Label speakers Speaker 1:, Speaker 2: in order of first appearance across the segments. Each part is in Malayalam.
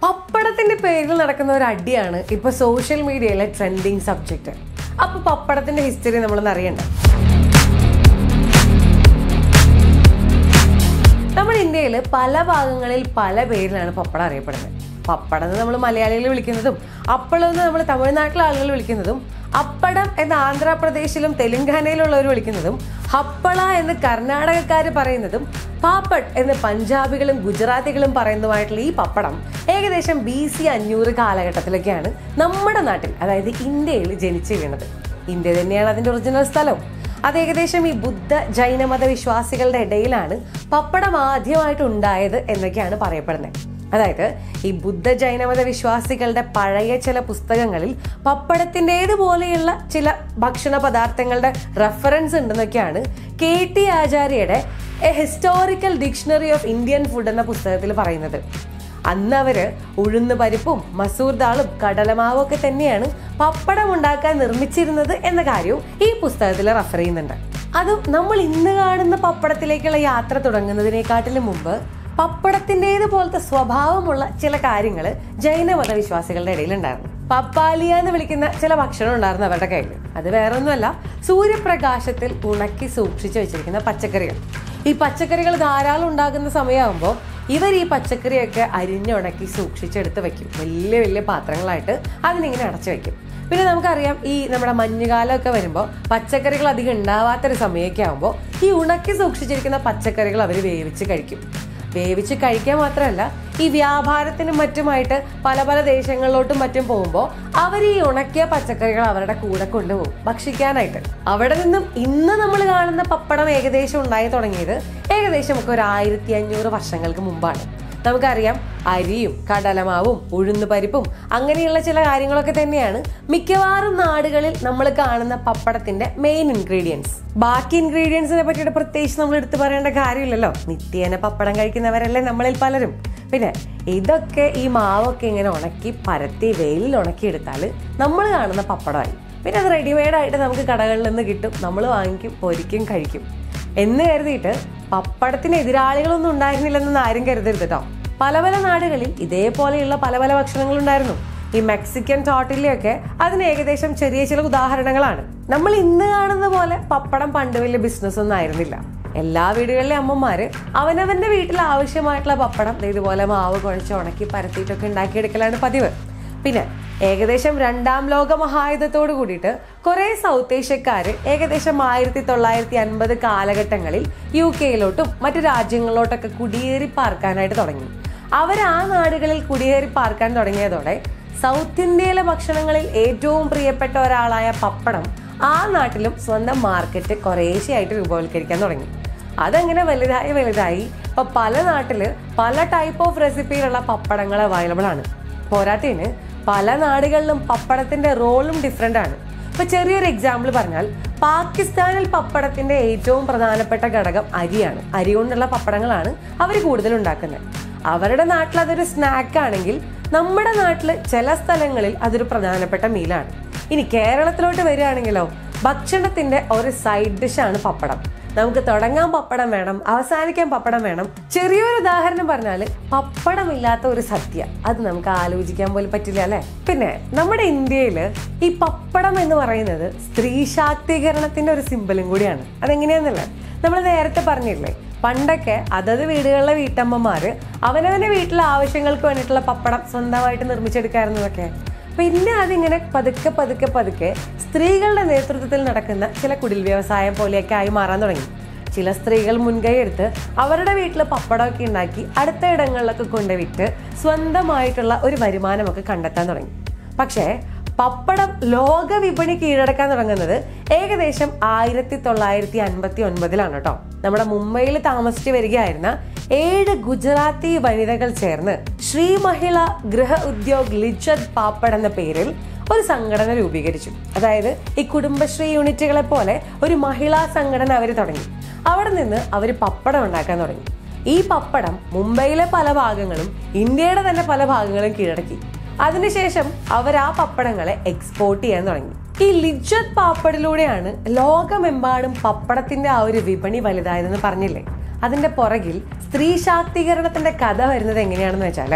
Speaker 1: പപ്പടത്തിന്റെ പേരിൽ നടക്കുന്ന ഒരു അടിയാണ് ഇപ്പൊ സോഷ്യൽ മീഡിയയിലെ ട്രെൻഡിങ് സബ്ജക്റ്റ് അപ്പൊ പപ്പടത്തിന്റെ ഹിസ്റ്ററി നമ്മളൊന്ന് അറിയണ്ട നമ്മുടെ ഇന്ത്യയിൽ പല ഭാഗങ്ങളിൽ പല പേരിലാണ് പപ്പടം അറിയപ്പെടുന്നത് പപ്പടം എന്ന് നമ്മൾ മലയാളികൾ വിളിക്കുന്നതും അപ്പളം എന്ന് നമ്മൾ തമിഴ്നാട്ടിലെ ആളുകൾ വിളിക്കുന്നതും അപ്പടം എന്ന് ആന്ധ്രാപ്രദേശിലും തെലുങ്കാനയിലുള്ളവർ വിളിക്കുന്നതും ഹപ്പള എന്ന് കർണാടകക്കാർ പറയുന്നതും പാപ്പഡ് എന്ന് പഞ്ചാബികളും ഗുജറാത്തികളും പറയുന്നതുമായിട്ടുള്ള ഈ പപ്പടം ഏകദേശം ബി സി അഞ്ഞൂറ് കാലഘട്ടത്തിലൊക്കെയാണ് നമ്മുടെ നാട്ടിൽ അതായത് ഇന്ത്യയിൽ ജനിച്ചു വീണത് ഇന്ത്യ തന്നെയാണ് അതിന്റെ ഒറിജിനൽ സ്ഥലവും അത് ഏകദേശം ഈ ബുദ്ധ ജൈനമത വിശ്വാസികളുടെ ഇടയിലാണ് പപ്പടം ആദ്യമായിട്ട് ഉണ്ടായത് എന്നൊക്കെയാണ് പറയപ്പെടുന്നത് അതായത് ഈ ബുദ്ധ ജൈനമത വിശ്വാസികളുടെ പഴയ ചില പുസ്തകങ്ങളിൽ പപ്പടത്തിൻ്റെതുപോലെയുള്ള ചില ഭക്ഷണ പദാർത്ഥങ്ങളുടെ റെഫറൻസ് ഉണ്ടെന്നൊക്കെയാണ് കെ ടി ആചാര്യയുടെ a historical dictionary of Indian food എന്ന പുസ്തകത്തിൽ പറയുന്നത് അന്ന് അവര് ഉഴുന്ന് പരിപ്പും മസൂർ ദാളും കടലമാവും ഒക്കെ തന്നെയാണ് പപ്പടം ഉണ്ടാക്കാൻ നിർമ്മിച്ചിരുന്നത് എന്ന കാര്യവും ഈ പുസ്തകത്തിൽ റെഫർ ചെയ്യുന്നുണ്ട് അതും നമ്മൾ ഇന്ന് കാണുന്ന പപ്പടത്തിലേക്കുള്ള യാത്ര തുടങ്ങുന്നതിനെക്കാട്ടിലും മുമ്പ് പപ്പടത്തിൻ്റെത് പോലത്തെ സ്വഭാവമുള്ള ചില കാര്യങ്ങൾ ജൈനമത വിശ്വാസികളുടെ ഇടയിലുണ്ടായിരുന്നു പപ്പാലിയ എന്ന് വിളിക്കുന്ന ചില ഭക്ഷണം ഉണ്ടായിരുന്നു അവരുടെ കയ്യിൽ അത് വേറൊന്നുമല്ല സൂര്യപ്രകാശത്തിൽ ഉണക്കി സൂക്ഷിച്ചു വെച്ചിരിക്കുന്ന പച്ചക്കറികൾ ഈ പച്ചക്കറികൾ ധാരാളം ഉണ്ടാകുന്ന സമയമാകുമ്പോൾ ഇവർ ഈ പച്ചക്കറിയൊക്കെ അരിഞ്ഞുണക്കി സൂക്ഷിച്ചെടുത്ത് വെക്കും വലിയ വലിയ പാത്രങ്ങളായിട്ട് അതിനിങ്ങനെ അടച്ചു വെക്കും പിന്നെ നമുക്കറിയാം ഈ നമ്മുടെ മഞ്ഞുകാലമൊക്കെ വരുമ്പോൾ പച്ചക്കറികൾ അധികം ഉണ്ടാവാത്തൊരു സമയമൊക്കെ ആകുമ്പോൾ ഈ ഉണക്കി സൂക്ഷിച്ചിരിക്കുന്ന പച്ചക്കറികൾ അവർ വേവിച്ച് കഴിക്കും വേവിച്ച് കഴിക്കാൻ മാത്രമല്ല ഈ വ്യാപാരത്തിനും മറ്റുമായിട്ട് പല പല ദേശങ്ങളിലോട്ടും മറ്റും പോകുമ്പോൾ അവർ ഈ ഉണക്കിയ പച്ചക്കറികൾ അവരുടെ കൂടെ കൊണ്ടുപോകും ഭക്ഷിക്കാനായിട്ട് അവിടെ നിന്നും ഇന്ന് നമ്മൾ കാണുന്ന പപ്പടം ഏകദേശം ഉണ്ടായി തുടങ്ങിയത് ഏകദേശം ഒക്കെ ഒരു ആയിരത്തി അഞ്ഞൂറ് വർഷങ്ങൾക്ക് മുമ്പാണ് നമുക്കറിയാം അരിയും കടലമാവും ഉഴുന്ന് പരിപ്പും അങ്ങനെയുള്ള ചില കാര്യങ്ങളൊക്കെ തന്നെയാണ് മിക്കവാറും നാടുകളിൽ നമ്മൾ കാണുന്ന പപ്പടത്തിന്റെ മെയിൻ ഇൻഗ്രീഡിയൻസ് ബാക്കി ഇൻഗ്രീഡിയൻസിനെ പറ്റിയിട്ട് പ്രത്യേകിച്ച് നമ്മൾ എടുത്തു പറയേണ്ട കാര്യമില്ലല്ലോ നിത്യേന പപ്പടം കഴിക്കുന്നവരല്ലേ നമ്മളിൽ പലരും പിന്നെ ഇതൊക്കെ ഈ മാവൊക്കെ ഇങ്ങനെ ഉണക്കി പരത്തി വെയിലിൽ ഉണക്കി എടുത്താൽ നമ്മൾ കാണുന്ന പപ്പടമായി പിന്നെ അത് റെഡിമെയ്ഡ് ആയിട്ട് നമുക്ക് കടകളിൽ നിന്ന് കിട്ടും നമ്മൾ വാങ്ങിക്കും പൊരിക്കും കഴിക്കും എന്ന് കരുതിയിട്ട് പപ്പടത്തിന് എതിരാളികളൊന്നും ഉണ്ടായിരുന്നില്ലെന്ന് ആരും കരുതരുത് കേട്ടോ പല പല നാടുകളിൽ ഇതേപോലെയുള്ള പല പല ഭക്ഷണങ്ങളുണ്ടായിരുന്നു ഈ മെക്സിക്കൻ ടോട്ടിലൊക്കെ അതിന് ഏകദേശം ചെറിയ ചില ഉദാഹരണങ്ങളാണ് നമ്മൾ ഇന്ന് കാണുന്ന പോലെ പപ്പടം പണ്ട് വലിയ ബിസിനസ് ഒന്നും ആയിരുന്നില്ല എല്ലാ വീടുകളിലെ അമ്മമാര് അവനവന്റെ വീട്ടിൽ ആവശ്യമായിട്ടുള്ള പപ്പടം ദേ ഇതുപോലെ മാവ് കുഴച്ച് ഉണക്കി പരത്തിയിട്ടൊക്കെ ഉണ്ടാക്കിയെടുക്കലാണ് പതിവ് പിന്നെ ഏകദേശം രണ്ടാം ലോക മഹായുദ്ധത്തോട് കൂടിയിട്ട് കുറെ സൗത്ത് ഏഷ്യക്കാര് ഏകദേശം ആയിരത്തി തൊള്ളായിരത്തി അൻപത് കാലഘട്ടങ്ങളിൽ യു കെയിലോട്ടും മറ്റു രാജ്യങ്ങളിലോട്ടൊക്കെ കുടിയേറി പാർക്കാനായിട്ട് തുടങ്ങി അവർ ആ നാടുകളിൽ കുടിയേറി പാർക്കാൻ തുടങ്ങിയതോടെ സൗത്ത് ഇന്ത്യയിലെ ഭക്ഷണങ്ങളിൽ ഏറ്റവും പ്രിയപ്പെട്ട ഒരാളായ പപ്പടം ആ നാട്ടിലും സ്വന്തം മാർക്കറ്റ് കുറേശ്ശെയായിട്ട് രൂപവൽക്കരിക്കാൻ തുടങ്ങി അതങ്ങനെ വലുതായി വലുതായി ഇപ്പൊ പല നാട്ടില് പല ടൈപ്പ് ഓഫ് റെസിപ്പിയിലുള്ള പപ്പടങ്ങൾ അവൈലബിൾ ആണ് പോരാത്തതിന് പല നാടുകളിലും പപ്പടത്തിന്റെ റോളും ഡിഫറെന്റ് ആണ് ഇപ്പൊ ചെറിയൊരു എക്സാമ്പിൾ പറഞ്ഞാൽ പാകിസ്ഥാനിൽ പപ്പടത്തിന്റെ ഏറ്റവും പ്രധാനപ്പെട്ട ഘടകം അരിയാണ് അരി കൊണ്ടുള്ള പപ്പടങ്ങളാണ് അവർ കൂടുതൽ ഉണ്ടാക്കുന്നത് അവരുടെ നാട്ടിൽ അതൊരു സ്നാക്ക് ആണെങ്കിൽ നമ്മുടെ നാട്ടിൽ ചില സ്ഥലങ്ങളിൽ അതൊരു പ്രധാനപ്പെട്ട മീലാണ് ഇനി കേരളത്തിലോട്ട് വരികയാണെങ്കിലോ ഭക്ഷണത്തിന്റെ ഒരു സൈഡ് ഡിഷാണ് പപ്പടം നമുക്ക് തുടങ്ങാൻ പപ്പടം വേണം അവസാനിക്കാൻ പപ്പടം വേണം ചെറിയൊരു ഉദാഹരണം പറഞ്ഞാൽ പപ്പടമില്ലാത്ത ഒരു സദ്യ അത് നമുക്ക് ആലോചിക്കാൻ പോലും പറ്റില്ല അല്ലെ പിന്നെ നമ്മുടെ ഇന്ത്യയിൽ ഈ പപ്പടം എന്ന് പറയുന്നത് സ്ത്രീ ശാക്തീകരണത്തിന്റെ ഒരു സിമ്പലും കൂടിയാണ് അതെങ്ങനെയാന്നല്ലേ നമ്മൾ നേരത്തെ പറഞ്ഞില്ലേ പണ്ടൊക്കെ അതത് വീടുകളിലെ വീട്ടമ്മമാര് അവനവന്റെ വീട്ടിലെ ആവശ്യങ്ങൾക്ക് വേണ്ടിയിട്ടുള്ള പപ്പടം സ്വന്തമായിട്ട് നിർമ്മിച്ചെടുക്കാറുന്നതൊക്കെ പിന്നെ അതിങ്ങനെ പതുക്കെ പതുക്കെ പതുക്കെ സ്ത്രീകളുടെ നേതൃത്വത്തിൽ നടക്കുന്ന ചില കുടിൽ വ്യവസായം പോലെയൊക്കെ ആയി മാറാൻ തുടങ്ങി ചില സ്ത്രീകൾ മുൻകൈ എടുത്ത് അവരുടെ വീട്ടിൽ പപ്പടമൊക്കെ ഉണ്ടാക്കി അടുത്ത ഇടങ്ങളിലൊക്കെ കൊണ്ട് വിറ്റ് സ്വന്തമായിട്ടുള്ള ഒരു വരുമാനമൊക്കെ കണ്ടെത്താൻ തുടങ്ങി പക്ഷേ പപ്പടം ലോക വിപണി കീഴടക്കാൻ തുടങ്ങുന്നത് ഏകദേശം ആയിരത്തി തൊള്ളായിരത്തി അൻപത്തി ഒൻപതിലാണ് കേട്ടോ നമ്മുടെ മുംബൈയിൽ താമസിച്ചു വരികയായിരുന്ന ഏഴ് ഗുജറാത്തി വനിതകൾ ചേർന്ന് ശ്രീ മഹിള ഗൃഹ ഉദ്യോഗ് ലിജത് പാപ്പഡ് എന്ന പേരിൽ ഒരു സംഘടന രൂപീകരിച്ചു അതായത് ഈ കുടുംബശ്രീ യൂണിറ്റുകളെ പോലെ ഒരു മഹിളാ സംഘടന അവർ തുടങ്ങി അവിടെ നിന്ന് അവർ പപ്പടം ഉണ്ടാക്കാൻ തുടങ്ങി ഈ പപ്പടം മുംബൈയിലെ പല ഭാഗങ്ങളും ഇന്ത്യയുടെ തന്നെ പല ഭാഗങ്ങളും കീഴടക്കി അതിനുശേഷം അവർ ആ പപ്പടങ്ങളെ എക്സ്പോർട്ട് ചെയ്യാൻ തുടങ്ങി ഈ ലിജ്ജത്ത് പാപ്പടിലൂടെയാണ് ലോകമെമ്പാടും പപ്പടത്തിന്റെ ആ ഒരു വിപണി വലുതായതെന്ന് പറഞ്ഞില്ലേ അതിന്റെ പുറകിൽ സ്ത്രീ ശാക്തീകരണത്തിന്റെ കഥ വരുന്നത് എങ്ങനെയാണെന്ന് വെച്ചാല്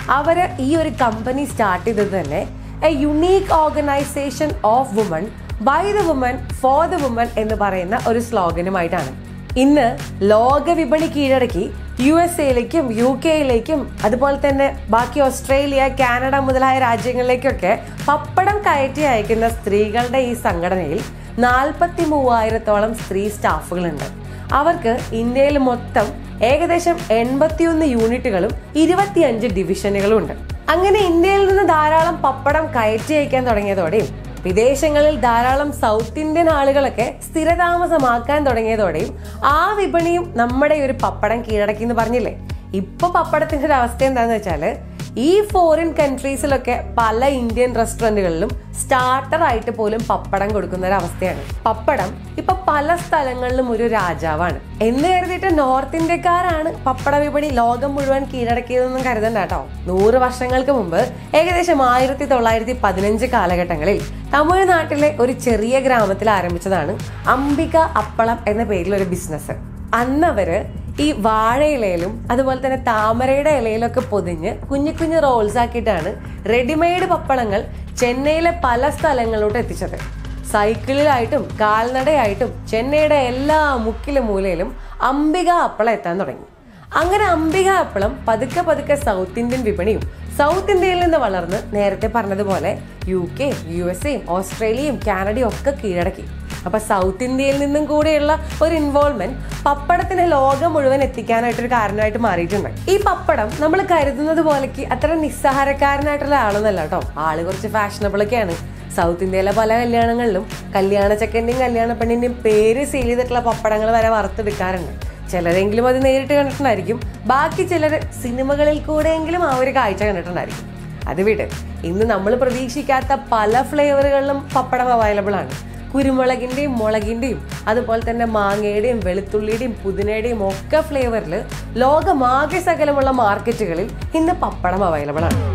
Speaker 1: അവര് ഈ ഒരു കമ്പനി സ്റ്റാർട്ട് ചെയ്തത് തന്നെ a unique organization of woman by the woman for the woman എന്ന് പറയുന്ന ഒരു സ്ലോഗനുമായിട്ടാണ് ഇന്ന് ലോക വിപണി കീഴടക്കി യു എസ് എയിലേക്കും യു കെയിലേക്കും അതുപോലെ തന്നെ ബാക്കി ഓസ്ട്രേലിയ കാനഡ മുതലായ രാജ്യങ്ങളിലേക്കൊക്കെ പപ്പടം കയറ്റി അയക്കുന്ന സ്ത്രീകളുടെ ഈ സംഘടനയിൽ നാൽപ്പത്തി മൂവായിരത്തോളം സ്ത്രീ സ്റ്റാഫുകളുണ്ട് അവർക്ക് ഇന്ത്യയിൽ മൊത്തം ഏകദേശം എൺപത്തിയൊന്ന് യൂണിറ്റുകളും ഇരുപത്തിയഞ്ച് ഡിവിഷനുകളും ഉണ്ട് അങ്ങനെ ഇന്ത്യയിൽ നിന്ന് ധാരാളം പപ്പടം കയറ്റി അയക്കാൻ തുടങ്ങിയതോടെയും വിദേശങ്ങളിൽ ധാരാളം സൗത്ത് ഇന്ത്യൻ ആളുകളൊക്കെ സ്ഥിരതാമസമാക്കാൻ തുടങ്ങിയതോടെയും ആ വിപണിയും നമ്മുടെ ഈ ഒരു പപ്പടം കീഴടക്കി എന്ന് പറഞ്ഞില്ലേ ഇപ്പൊ പപ്പടത്തിന്റെ ഒരു അവസ്ഥ എന്താന്ന് വെച്ചാല് ഈ ഫോറിൻ കൺട്രീസിലൊക്കെ പല ഇന്ത്യൻ റെസ്റ്റോറന്റുകളിലും സ്റ്റാർട്ടർ ആയിട്ട് പോലും പപ്പടം കൊടുക്കുന്ന ഒരു അവസ്ഥയാണ് പപ്പടം ഇപ്പൊ പല സ്ഥലങ്ങളിലും ഒരു രാജാവാണ് എന്ന് കരുതിയിട്ട് നോർത്ത് ഇന്ത്യക്കാരാണ് പപ്പട വിപണി ലോകം മുഴുവൻ കീഴടക്കിയതെന്നും കരുതണ്ട കേട്ടോ നൂറ് വർഷങ്ങൾക്ക് മുമ്പ് ഏകദേശം ആയിരത്തി തൊള്ളായിരത്തി പതിനഞ്ച് കാലഘട്ടങ്ങളിൽ തമിഴ്നാട്ടിലെ ഒരു ചെറിയ ഗ്രാമത്തിൽ ആരംഭിച്ചതാണ് അംബിക അപ്പളം എന്ന പേരിൽ ഒരു ബിസിനസ് അന്നവര് ഈ വാഴയിലയിലും അതുപോലെ തന്നെ താമരയുടെ ഇലയിലൊക്കെ പൊതിഞ്ഞ് കുഞ്ഞു കുഞ്ഞു റോൾസ് ആക്കിയിട്ടാണ് റെഡിമെയ്ഡ് പപ്പടങ്ങൾ ചെന്നൈയിലെ പല സ്ഥലങ്ങളിലോട്ട് എത്തിച്ചത് സൈക്കിളിലായിട്ടും കാൽനടയായിട്ടും ചെന്നൈയുടെ എല്ലാ മുക്കിലും മൂലയിലും അംബിക അപ്പളം എത്താൻ തുടങ്ങി അങ്ങനെ അംബിക അപ്പളം പതുക്കെ പതുക്കെ സൗത്ത് ഇന്ത്യൻ വിപണിയും സൗത്ത് ഇന്ത്യയിൽ നിന്ന് വളർന്ന് നേരത്തെ പറഞ്ഞതുപോലെ യു കെ യു എസ് എയും ഓസ്ട്രേലിയയും കാനഡയും ഒക്കെ കീഴടക്കി അപ്പൊ സൗത്ത് ഇന്ത്യയിൽ നിന്നും കൂടെയുള്ള ഒരു ഇൻവോൾവ്മെന്റ് പപ്പടത്തിന് ലോകം മുഴുവൻ എത്തിക്കാനായിട്ടൊരു കാരണമായിട്ട് മാറിയിട്ടുണ്ട് ഈ പപ്പടം നമ്മൾ കരുതുന്നത് പോലെക്ക് അത്ര നിസ്സഹാരക്കാരനായിട്ടുള്ള ആളൊന്നല്ല കേട്ടോ ആള് കുറച്ച് ഫാഷനബിൾ ഒക്കെയാണ് സൗത്ത് ഇന്ത്യയിലെ പല കല്യാണങ്ങളിലും കല്യാണ ചെക്കൻ്റെയും കല്യാണ പെണ്ണിന്റെയും പേര് സീൽ ചെയ്തിട്ടുള്ള പപ്പടങ്ങൾ വരെ വറുത്തെടുക്കാറുണ്ട് ചിലരെങ്കിലും അത് നേരിട്ട് കണ്ടിട്ടുണ്ടായിരിക്കും ബാക്കി ചിലർ സിനിമകളിൽ കൂടെയെങ്കിലും ആ ഒരു കാഴ്ച കണ്ടിട്ടുണ്ടായിരിക്കും അത് വിട് ഇന്ന് നമ്മൾ പ്രതീക്ഷിക്കാത്ത പല ഫ്ലേവറുകളിലും പപ്പടം അവൈലബിൾ ആണ് കുരുമുളകിന്റെയും മുളകിന്റെയും അതുപോലെ തന്നെ മാങ്ങയുടെയും വെളുത്തുള്ളിയുടെയും പുതിനയുടെയും ഒക്കെ ഫ്ലേവറിൽ ലോകമാകെ സകലമുള്ള മാർക്കറ്റുകളിൽ ഇന്ന് പപ്പടം അവൈലബിൾ ആണ്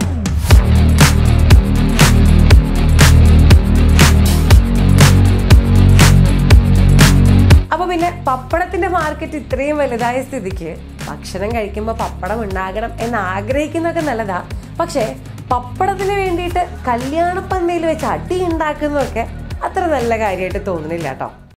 Speaker 1: അപ്പൊ പിന്നെ പപ്പടത്തിന്റെ മാർക്കറ്റ് ഇത്രയും വലുതായ സ്ഥിതിക്ക് ഭക്ഷണം കഴിക്കുമ്പോൾ പപ്പടം ഉണ്ടാകണം എന്ന് ആഗ്രഹിക്കുന്നതൊക്കെ നല്ലതാ പക്ഷേ പപ്പടത്തിന് വേണ്ടിയിട്ട് കല്യാണപ്പന്തയിൽ വെച്ച് അടി ഉണ്ടാക്കുന്നതൊക്കെ അത്ര നല്ല കാര്യമായിട്ട് തോന്നുന്നില്ല കേട്ടോ